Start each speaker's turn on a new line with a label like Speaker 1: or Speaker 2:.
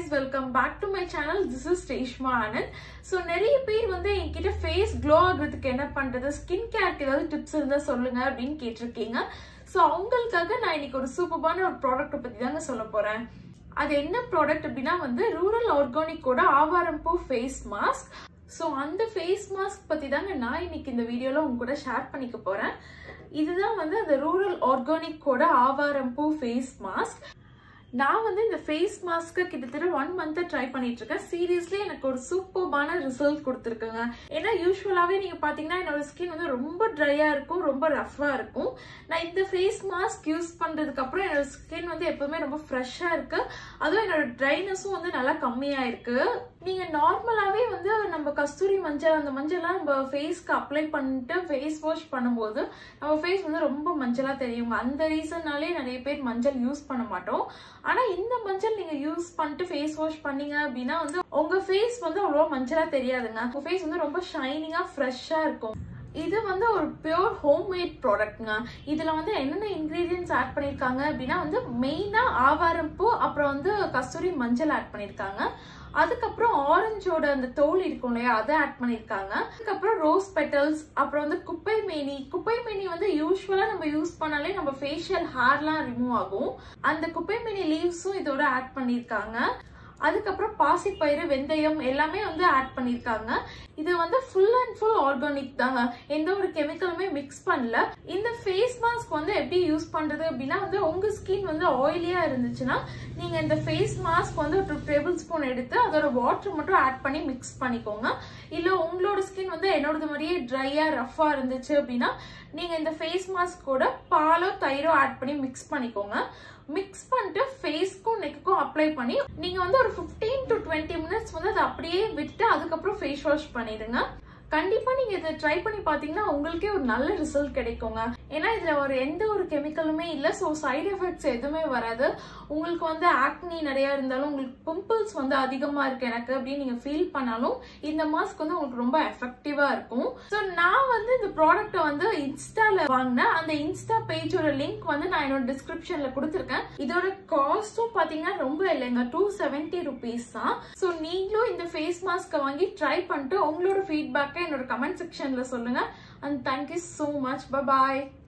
Speaker 1: welcome back to my channel this is Reshma Anand so நிறைய பேர் வந்து என்கிட்ட ஃபேஸ் க்ளோ ஆகுறதுக்கு என்ன பண்றது ஸ்கின் கேருக்கு ஏதாவது டிப்ஸ் இருந்தால் சொல்லுங்க அப்படின்னு கேட்டிருக்கீங்க ஸோ அவங்களுக்காக நான் இன்னைக்கு ஒரு சூப்பரான ஒரு ப்ராடக்ட்டை பற்றி தாங்க சொல்ல போறேன் அது என்ன ப்ராடக்ட் அப்படின்னா வந்து ரூரல் ஆர்கானிக்கோட ஆவாரம்பூ ஃபேஸ் மாஸ்க் ஸோ அந்த ஃபேஸ் மாஸ்க் பற்றி தாங்க நான் இன்னைக்கு இந்த வீடியோவில் உங்க கூட ஷேர் பண்ணிக்க போகிறேன் இதுதான் வந்து அந்த ரூரல் ஆர்கானிக்கோட ஆவாரம்பூ ஃபேஸ் மாஸ்க் நான் வந்து இந்த ஃபேஸ் மாஸ்க்கு கிட்டத்தட்ட ஒன் மந்த்தை ட்ரை பண்ணிட்டு இருக்கேன் சீரியஸ்லி எனக்கு ஒரு சூப்பர்பான ரிசல்ட் கொடுத்துருக்குங்க ஏன்னா யூஸ்வலாகவே நீங்கள் பார்த்தீங்கன்னா என்னோட ஸ்கின் வந்து ரொம்ப ட்ரையாக இருக்கும் ரொம்ப ரஃப்பாக இருக்கும் நான் இந்த ஃபேஸ் மாஸ்க் யூஸ் பண்ணுறதுக்கு அப்புறம் என்னோட ஸ்கின் வந்து எப்பவுமே ரொம்ப ஃப்ரெஷ்ஷாக இருக்கு அதுவும் என்னோட ட்ரைனஸும் வந்து நல்லா கம்மியாக இருக்கு நீங்கள் நார்மலாகவே வந்து நம்ம கஸ்தூரி மஞ்சள் அந்த மஞ்சள்லாம் நம்ம ஃபேஸ்க்கு அப்ளை பண்ணிட்டு ஃபேஸ் வாஷ் பண்ணும்போது நம்ம ஃபேஸ் வந்து ரொம்ப மஞ்சளாக தெரியுங்க அந்த ரீசன்னாலே நிறைய பேர் மஞ்சள் யூஸ் பண்ண மாட்டோம் ஆனா இந்த மஞ்சள் நீங்க யூஸ் பண்ணிட்டு ஃபேஸ் வாஷ் பண்ணீங்க அப்படின்னா வந்து உங்க ஃபேஸ் வந்து அவ்வளவா மஞ்சளா தெரியாதுங்க உங்க ஃபேஸ் வந்து ரொம்ப ஷைனிங்கா ஃப்ரெஷ்ஷா இருக்கும் இது வந்து ஒரு பியூர் ஹோம்மேட் ப்ராடக்ட்ங்க இதுல வந்து என்னென்ன இன்கிரீடியன்ஸ் ஆட் பண்ணிருக்காங்க அப்படின்னா வந்து மெயினா ஆவாரம்பூ அப்புறம் வந்து கஸ்தூரி மஞ்சள் ஆட் பண்ணிருக்காங்க அதுக்கப்புறம் ஆரஞ்சோட அந்த தோல் இருக்கும் இல்லையா அதை ஆட் பண்ணிருக்காங்க அதுக்கப்புறம் ரோஸ் பெட்டல்ஸ் அப்புறம் வந்து குப்பை மேனி குப்பை மேனி வந்து யூஸ்வலா நம்ம யூஸ் பண்ணாலே நம்ம ஃபேஷியல் ஹேர்லாம் ரிமூவ் ஆகும் அந்த குப்பை மேனி லீவ்ஸும் இதோட ஆட் பண்ணிருக்காங்க அதுக்கப்புறம் பாசிப்பயிறு வெந்தயம் எல்லாமே வந்து ஆட் பண்ணிருக்காங்க இது வந்து ஃபுல் அண்ட் ஃபுல் ஆர்கானிக் தாங்க எந்த ஒரு கெமிக்கலுமே மிக்ஸ் பண்ணல இந்த ஃபேஸ் மாஸ்க் வந்து எப்படி யூஸ் பண்றது அப்படின்னா வந்து உங்க ஸ்கின் வந்து ஆயிலியா இருந்துச்சுன்னா நீங்க இந்த ஃபேஸ் மாஸ்க் வந்து ஒரு டேபிள் ஸ்பூன் எடுத்து அதோட வாட்டர் மட்டும் ஆட் பண்ணி மிக்ஸ் பண்ணிக்கோங்க இல்ல உங்களோட ஸ்கின் வந்து என்னோட மாதிரியே ட்ரையா ரஃபா இருந்துச்சு அப்படின்னா நீங்க இந்த ஃபேஸ் மாஸ்கோட பாலோ தயிரோ ஆட் பண்ணி மிக்ஸ் பண்ணிக்கோங்க மிக்ஸ் பண்ணிட்டு ஃபேஸ்க்கும் நெக்குக்கும் அப்ளை பண்ணி நீங்க வந்து ஒரு ஃபிஃப்டீன் டு டுவெண்ட்டி மினிட்ஸ் வந்து அதை அப்படியே விட்டுட்டு அதுக்கப்புறம் ஃபேஸ் வாஷ் பண்ணிடுங்க கண்டிப்பா நீங்க இதை ட்ரை பண்ணி பாத்தீங்கன்னா உங்களுக்கே ஒரு நல்ல ரிசல்ட் கிடைக்குங்க ஏன்னா இதுல ஒரு எந்த ஒரு கெமிக்கலுமே இல்ல ஸோ சைடு எஃபெக்ட்ஸ் எதுவுமே வராது உங்களுக்கு வந்து ஆக்னி நிறைய இருந்தாலும் உங்களுக்கு பிம்பிள்ஸ் வந்து அதிகமா இருக்கு எனக்கு அப்படின்னு நீங்க ஃபீல் பண்ணாலும் இந்த மாஸ்க் வந்து உங்களுக்கு ரொம்ப எஃபெக்டிவா இருக்கும் ஸோ நான் வந்து இந்த ப்ராடக்ட்டை வந்து இன்ஸ்டால வாங்கினேன் அந்த இன்ஸ்டா பேஜோட லிங்க் வந்து நான் என்னோட டிஸ்கிரிப்ஷன்ல கொடுத்துருக்கேன் இதோட காஸ்டும் பாத்தீங்கன்னா ரொம்ப இல்லைங்க டூ செவன்டி ருபீஸ் தான் ஸோ நீங்களும் இந்த ஃபேஸ் மாஸ்க்கை வாங்கி ட்ரை பண்ணிட்டு உங்களோட ஃபீட்பேக்கை என்னோட கமெண்ட் செக்ஷன்ல சொல்லுங்க and thank you so much bye